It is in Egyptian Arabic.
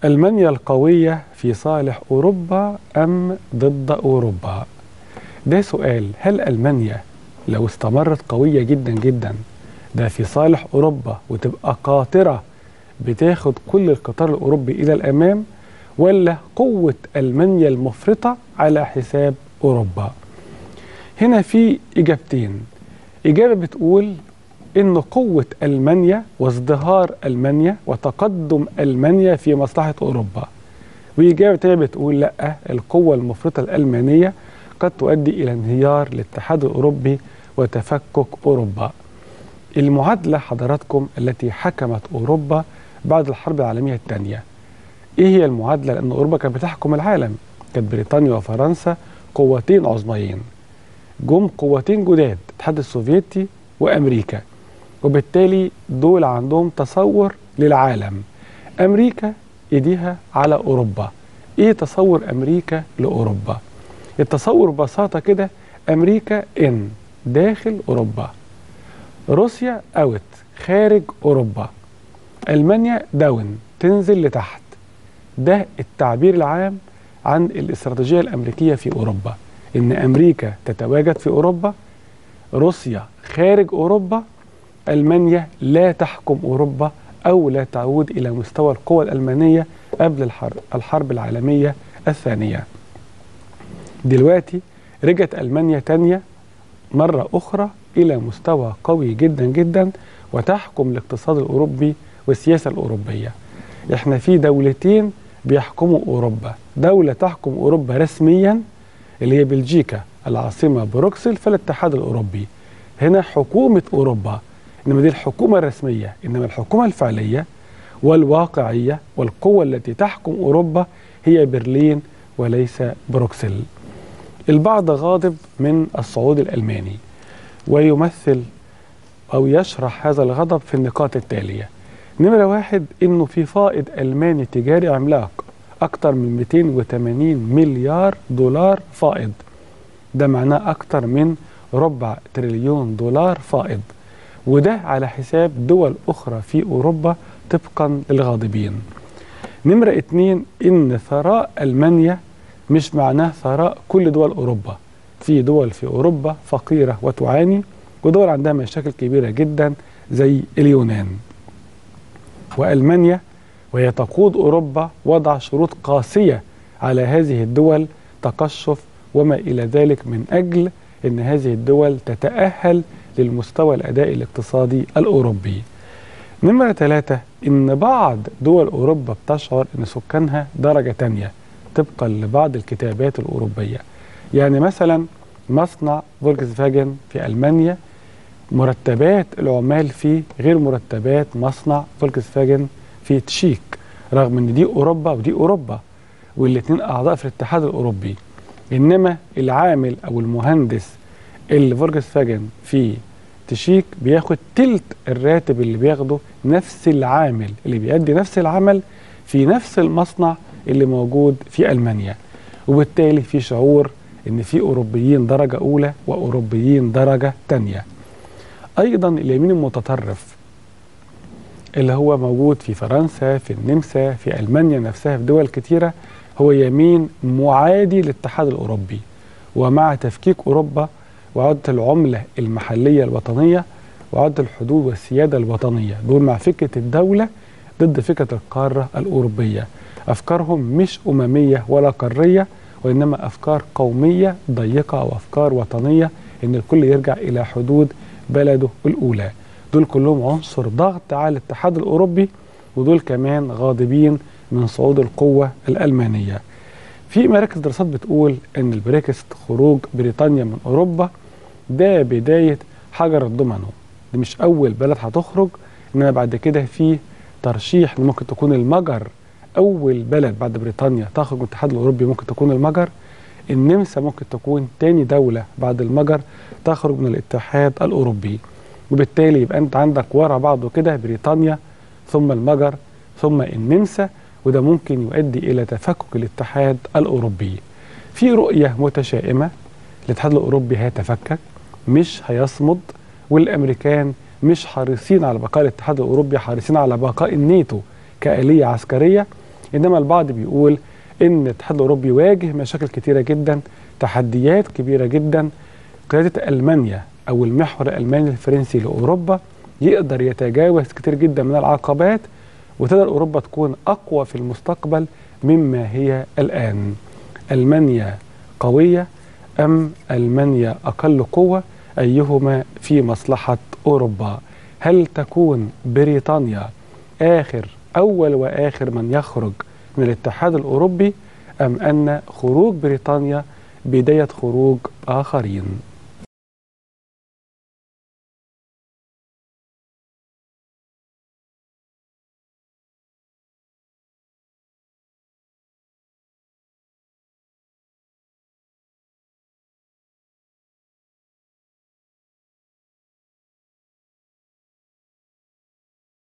ألمانيا القوية في صالح أوروبا أم ضد أوروبا؟ ده سؤال هل ألمانيا لو استمرت قوية جدا جدا ده في صالح أوروبا وتبقى قاطرة بتاخد كل القطار الأوروبي إلى الأمام ولا قوة ألمانيا المفرطة على حساب أوروبا هنا في إجابتين إجابة بتقول إن قوة ألمانيا وازدهار ألمانيا وتقدم ألمانيا في مصلحة أوروبا وإجابة تانية بتقول لا القوة المفرطة الألمانية قد تؤدي إلى انهيار الاتحاد الأوروبي وتفكك أوروبا المعادلة حضراتكم التي حكمت أوروبا بعد الحرب العالمية الثانية إيه هي المعادلة؟ لأن أوروبا كانت بتحكم العالم كانت بريطانيا وفرنسا قوتين عظميين جم قوتين جداد الاتحاد السوفيتي وأمريكا وبالتالي دول عندهم تصور للعالم أمريكا إيديها على أوروبا إيه تصور أمريكا لأوروبا؟ التصور ببساطة كده أمريكا إن داخل أوروبا روسيا أوت خارج أوروبا ألمانيا داون تنزل لتحت ده التعبير العام عن الاستراتيجية الأمريكية في أوروبا إن أمريكا تتواجد في أوروبا روسيا خارج أوروبا ألمانيا لا تحكم أوروبا أو لا تعود إلى مستوى القوى الألمانية قبل الحرب, الحرب العالمية الثانية دلوقتي رجعت ألمانيا تانية مرة أخرى إلى مستوى قوي جدا جدا وتحكم الاقتصاد الأوروبي والسياسة الأوروبية احنا في دولتين بيحكموا أوروبا دولة تحكم أوروبا رسميا اللي هي بلجيكا العاصمة بروكسل في الاتحاد الأوروبي هنا حكومة أوروبا إنما دي الحكومة الرسمية إنما الحكومة الفعلية والواقعية والقوة التي تحكم أوروبا هي برلين وليس بروكسل البعض غاضب من الصعود الألماني ويمثل أو يشرح هذا الغضب في النقاط التالية نمرة واحد إنه في فائض ألماني تجاري عملاق أكثر من 280 مليار دولار فائض ده معناه أكثر من ربع تريليون دولار فائض وده على حساب دول أخرى في أوروبا طبقا للغاضبين نمرة اتنين إن ثراء ألمانيا مش معناه ثراء كل دول أوروبا في دول في أوروبا فقيرة وتعاني ودول عندها مشاكل كبيرة جدا زي اليونان وألمانيا وهي تقود أوروبا وضع شروط قاسية على هذه الدول تقشف وما إلى ذلك من أجل أن هذه الدول تتأهل للمستوى الأداء الاقتصادي الأوروبي نمرة ثلاثة إن بعض دول أوروبا بتشعر أن سكانها درجة تانية طبقا لبعض الكتابات الأوروبية يعني مثلا مصنع فولكس فاجن في ألمانيا مرتبات العمال فيه غير مرتبات مصنع فولكس فاجن في تشيك رغم ان دي اوروبا ودي اوروبا والاثنين اعضاء في الاتحاد الاوروبي انما العامل او المهندس اللي فولكس فاجن في تشيك بياخد تلت الراتب اللي بياخده نفس العامل اللي بيأدي نفس العمل في نفس المصنع اللي موجود في ألمانيا وبالتالي في شعور ان في اوروبيين درجة اولى واوروبيين درجة تانية ايضا اليمين المتطرف اللي هو موجود في فرنسا في النمسا في المانيا نفسها في دول كتيره هو يمين معادي للاتحاد الاوروبي ومع تفكيك اوروبا وعوده العمله المحليه الوطنيه وعوده الحدود والسياده الوطنيه دول مع فكره الدوله ضد فكره القاره الاوروبيه افكارهم مش امميه ولا قاريه وانما افكار قوميه ضيقه او افكار وطنيه ان الكل يرجع الى حدود بلده الاولى دول كلهم عنصر ضغط على الاتحاد الاوروبي ودول كمان غاضبين من صعود القوه الالمانيه في مراكز دراسات بتقول ان البريكست خروج بريطانيا من اوروبا ده بدايه حجر الضمنه دي مش اول بلد هتخرج انما بعد كده في ترشيح ممكن تكون المجر اول بلد بعد بريطانيا تخرج من الاتحاد الاوروبي ممكن تكون المجر النمسا ممكن تكون تاني دولة بعد المجر تخرج من الاتحاد الأوروبي وبالتالي يبقى أنت عندك ورا بعضه كده بريطانيا ثم المجر ثم النمسا وده ممكن يؤدي إلى تفكك الاتحاد الأوروبي في رؤية متشائمة الاتحاد الأوروبي هيتفكك مش هيصمد والأمريكان مش حريصين على بقاء الاتحاد الأوروبي حريصين على بقاء الناتو كآلية عسكرية إنما البعض بيقول إن الاتحاد الأوروبي يواجه مشاكل كتيرة جدا تحديات كبيرة جدا قيادة ألمانيا أو المحور الألماني الفرنسي لأوروبا يقدر يتجاوز كتير جدا من العقبات وتقدر أوروبا تكون أقوى في المستقبل مما هي الآن ألمانيا قوية أم ألمانيا أقل قوة أيهما في مصلحة أوروبا هل تكون بريطانيا آخر أول وآخر من يخرج من الاتحاد الأوروبي أم أن خروج بريطانيا بداية خروج آخرين